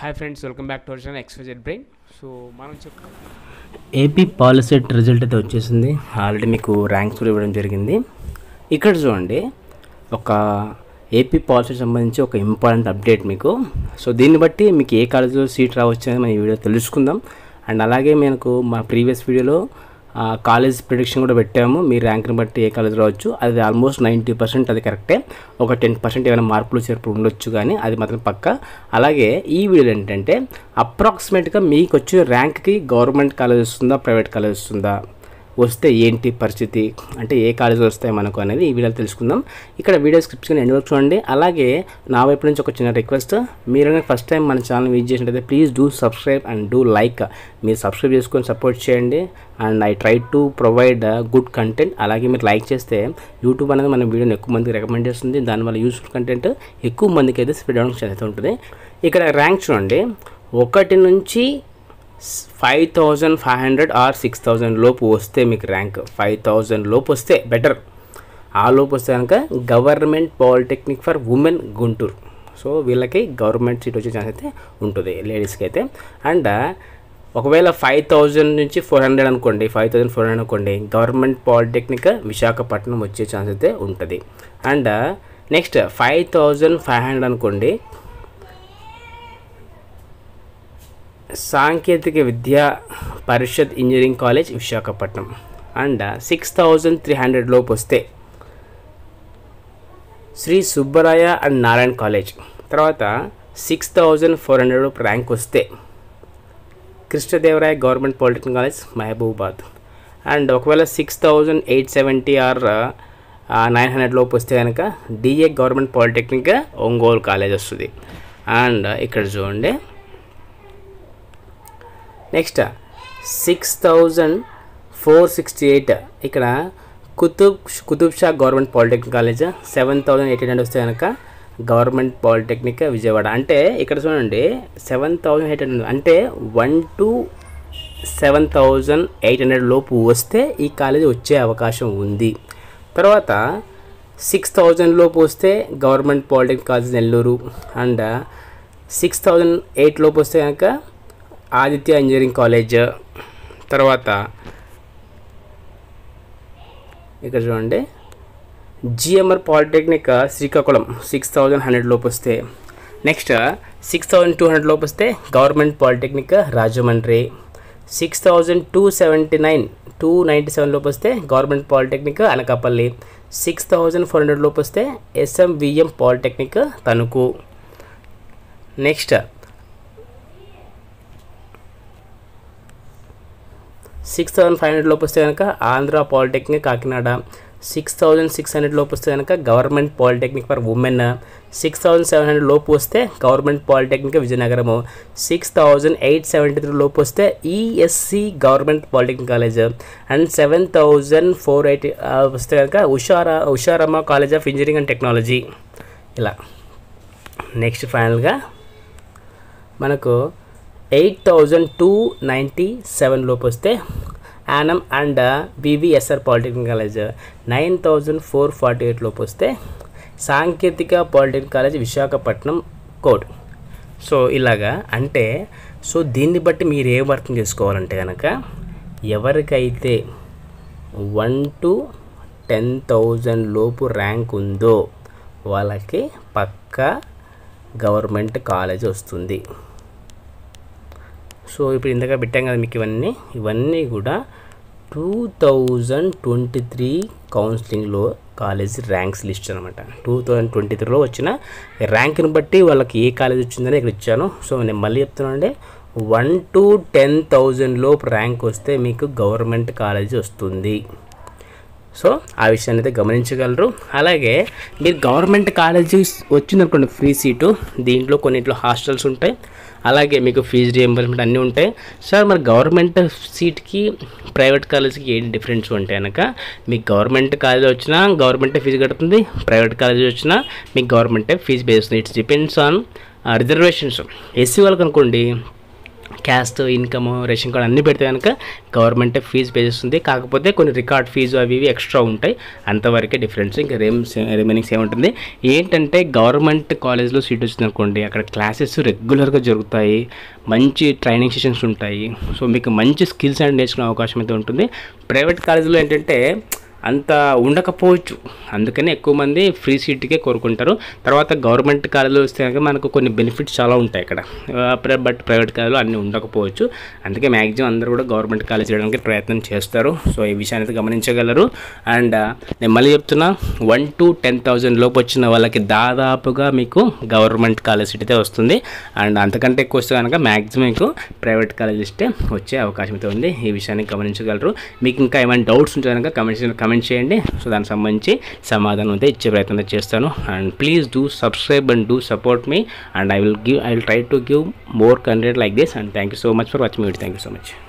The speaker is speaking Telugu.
hi friends welcome back to our channel XYZ brain so మనం చెప్పుకో ఏపీ పాలసెట్ రిజల్ట్ అయితే వచ్చేసింది ఆల్రెడీ మీకు ర్యాంక్స్ కూడా ఇవ్వడం జరిగింది ఇక్కడ చూడండి ఒక ఏపీ పాలసీకి సంబంధించి ఒక ఇంపార్టెంట్ అప్డేట్ మీకు సో దీన్ని బట్టి మీకు ఏ కాలేజీలో సీట్ రావచ్చు అనేది మనం ఈ వీడియో తెలుసుకుందాం అండ్ అలాగే మనకు మా ప్రీవియస్ వీడియోలో కాలేజ్ ప్రిడిక్షన్ కూడా పెట్టాము మీ ర్యాంక్ని బట్టి ఏ కాలేజ్ రావచ్చు అది ఆల్మోస్ట్ నైంటీ పర్సెంట్ అది కరెక్టే ఒక టెన్ పర్సెంట్ ఏమైనా మార్పులు చేర్పులు ఉండొచ్చు కానీ అది మాత్రం పక్క అలాగే ఈ వీడియో ఏంటంటే అప్రాక్సిమేట్గా మీకు వచ్చే ర్యాంక్కి గవర్నమెంట్ కాలేజ్ వస్తుందా ప్రైవేట్ కాలేజ్ వస్తుందా వస్తే ఏంటి పరిస్థితి అంటే ఏ కాలేజీలు వస్తాయి మనకు అనేది ఈ వీడియోలో తెలుసుకుందాం ఇక్కడ వీడియో స్క్రిప్ట్స్ని ఎండ్ వరకు చూడండి అలాగే నా వైపు నుంచి ఒక చిన్న రిక్వెస్ట్ మీరు ఫస్ట్ టైం మన ఛానల్ విజిట్ చేసినట్లయితే please do subscribe and do like మీరు సబ్స్క్రైబ్ చేసుకొని సపోర్ట్ చేయండి and I try to provide good content అలాగే మీరు లైక్ చేస్తే యూట్యూబ్ అనేది మన వీడియోని ఎక్కువ మందికి రికమెండ్ చేస్తుంది దానివల్ల యూస్ఫుల్ కంటెంట్ ఎక్కువ మందికి అయితే స్ప్రెడ్ అవడం చేస్తూ ఉంటుంది ఇక్కడ ర్యాంక్ చూడండి ఒకటి నుంచి five thousand five hundred or six thousand లోపు వస్తే మీకు ర్యాంక్ ఫైవ్ థౌజండ్ లోపు వస్తే బెటర్ ఆ లోపు వస్తే కనుక government polytechnic for women Guntur so వీళ్ళకి గవర్నమెంట్ సీట్ వచ్చే ఛాన్స్ అయితే ఉంటుంది లేడీస్కి అయితే అండ్ ఒకవేళ ఫైవ్ థౌజండ్ నుంచి ఫోర్ హండ్రెడ్ అనుకోండి ఫైవ్ థౌజండ్ ఫోర్ హండ్రెడ్ అనుకోండి గవర్నమెంట్ పాలిటెక్నిక్ విశాఖపట్నం వచ్చే ఛాన్స్ అయితే ఉంటుంది and next five thousand five hundred అనుకోండి Sankethika Vidya Parishath engineering college Visakhapatnam and six thousand three hundred లోపు వస్తే శ్రీ సుబ్బరాయ అండ్ నారాయణ కాలేజ్ తర్వాత six thousand four hundred rank వస్తే Krishnadevaraya government polytechnic college Mahabubabad and ఒకవేళ six thousand eight seventy or nine hundred లోపు వస్తే కనుక DA government polytechnic Ongole college వస్తుంది అండ్ ఇక్కడ చూడండి next six thousand four sixty eight ఇక్కడ Qutub Qutub Shah government polytechnic college seven thousand eight hundred వస్తే కనుక గవర్నమెంట్ పాలిటెక్నిక్ విజయవాడ అంటే ఇక్కడ చూడండి సెవెన్ థౌజండ్ ఎయిట్ హండ్రెడ్ అంటే one to seven thousand eight hundred లోపు వస్తే ఈ కాలేజ్ వచ్చే అవకాశం ఉంది తర్వాత సిక్స్ థౌజండ్ లోపు వస్తే government polytechnic college Nellore and six thousand eight లోపు వస్తే కనుక ఆదిత్య ఇంజనీరింగ్ కాలేజ్ తర్వాత ఇక్కడ చూడండి GMR polytechnic Srikakulam six thousand hundred లోపు వస్తే next six thousand two hundred లోపు వస్తే government polytechnic Rajahmundry six thousand two seventy nine two ninety seven లోపు వస్తే government polytechnic Anakapalli six thousand four hundred లోపు వస్తే SMVM polytechnic Tanuku next six thousand five hundred లోపు వస్తే కనుక Andhra polytechnic Kakinada six thousand six hundred లోపు వస్తే కనుక government polytechnic for women six thousand seven hundred లోపు వస్తే government polytechnic Vizianagaram six thousand eight seventy three లోపు వస్తే ESC government polytechnic college and seven thousand four eighty వస్తే కనుక ఉషారా Usharamma college of engineering and technology ఇలా నెక్స్ట్ ఫైనల్గా మనకు eight thousand two ninety seven లోపు వస్తే Yanam and BVSR polytechnic college nine thousand four forty eight లోపు వస్తే సాంకేతిక polytechnic college Visakhapatnam code so ఇలాగా అంటే సో దీన్ని బట్టి మీరు ఏం అర్థం చేసుకోవాలంటే కనుక ఎవరికైతే వన్ టు టెన్ థౌజండ్ లోపు ర్యాంక్ ఉందో వాళ్ళకి పక్కా గవర్నమెంట్ కాలేజ్ వస్తుంది సో ఇప్పుడు ఇంతగా పెట్టాం కదా మీకు ఇవన్నీ ఇవన్నీ కూడా టూ థౌజండ్ ట్వంటీ త్రీ కౌన్సిలింగ్లో కాలేజ్ ర్యాంక్స్ లిస్ట్ అనమాట టూ థౌజండ్ ట్వంటీ త్రీలో వచ్చిన ర్యాంక్ని బట్టి వాళ్ళకి ఏ కాలేజ్ వచ్చిందని ఇక్కడ ఇచ్చాను సో నేను మళ్ళీ చెప్తున్నానండి వన్ టు టెన్ థౌజండ్ లోపు ర్యాంక్ వస్తే మీకు గవర్నమెంట్ కాలేజ్ వస్తుంది సో ఆ విషయాన్ని అయితే గమనించగలరు అలాగే మీరు గవర్నమెంట్ కాలేజీ వచ్చిందనుకోండి ఫ్రీ సీటు దీంట్లో కొన్నిట్లో హాస్టల్స్ ఉంటాయి అలాగే మీకు ఫీజు రియంబర్స్మెంట్ అన్నీ ఉంటాయి సార్ మరి గవర్నమెంట్ సీట్కి ప్రైవేట్ కాలేజీకి ఏంటి డిఫరెన్స్ ఉంటే కనుక మీకు గవర్నమెంట్ కాలేజ్ వచ్చినా గవర్నమెంటే ఫీజు కడుతుంది ప్రైవేట్ కాలేజ్ వచ్చినా మీకు గవర్నమెంటే ఫీజు వేస్తుంది it's depends on reservations SC వాళ్ళకి అనుకోండి క్యాస్ట్ ఇన్కమ్ రేషన్ కార్డ్ అన్నీ పెడితే కనుక గవర్నమెంటే ఫీజు పే చేస్తుంది కాకపోతే కొన్ని రికార్డ్ ఫీజు అవి ఇవి ఎక్స్ట్రా ఉంటాయి అంతవరకే డిఫరెన్స్ ఇంకా రేమ్ రిమైనింగ్స్ ఏముంటుంది ఏంటంటే గవర్నమెంట్ కాలేజ్లో సీట్ వచ్చింది అనుకోండి అక్కడ క్లాసెస్ రెగ్యులర్గా జరుగుతాయి మంచి ట్రైనింగ్ సెషన్స్ ఉంటాయి సో మీకు మంచి స్కిల్స్ అండ్ నేర్చుకునే అవకాశం అయితే ఉంటుంది ప్రైవేట్ కాలేజీలో ఏంటంటే అంత ఉండకపోవచ్చు అందుకని ఎక్కువ మంది ఫ్రీ సీట్కే కోరుకుంటారు తర్వాత గవర్నమెంట్ కాలేజీలో వస్తే కనుక మనకు కొన్ని బెనిఫిట్స్ చాలా ఉంటాయి ఇక్కడ బట్ ప్రైవేట్ కాలేజీలో అన్నీ ఉండకపోవచ్చు అందుకే మ్యాక్సిమం అందరూ కూడా గవర్నమెంట్ కాలేజ్ చేయడానికి ప్రయత్నం చేస్తారు సో ఈ విషయాన్ని అయితే గమనించగలరు అండ్ నేను మళ్ళీ చెప్తున్నా వన్ టు టెన్ థౌజండ్ లోపు వచ్చిన వాళ్ళకి దాదాపుగా మీకు గవర్నమెంట్ కాలేజ్ సీట్ అయితే వస్తుంది అండ్ అంతకంటే ఎక్కువ వస్తే కనుక మ్యాక్సిమం మీకు ప్రైవేట్ కాలేజ్ ఇస్తే వచ్చే అవకాశం అయితే ఉంది ఈ విషయాన్ని గమనించగలరు మీకు ఇంకా ఏమైనా డౌట్స్ ఉంటే కనుక కమెంట్ కమెంట్ చేయండి సో దానికి సంబంధించి సమాధానం అయితే ఇచ్చే ప్రయత్నం అయితే చేస్తాను and please do subscribe and do support మీ and I will give I will try to give more content like this and thank you so much for watching video thank you so much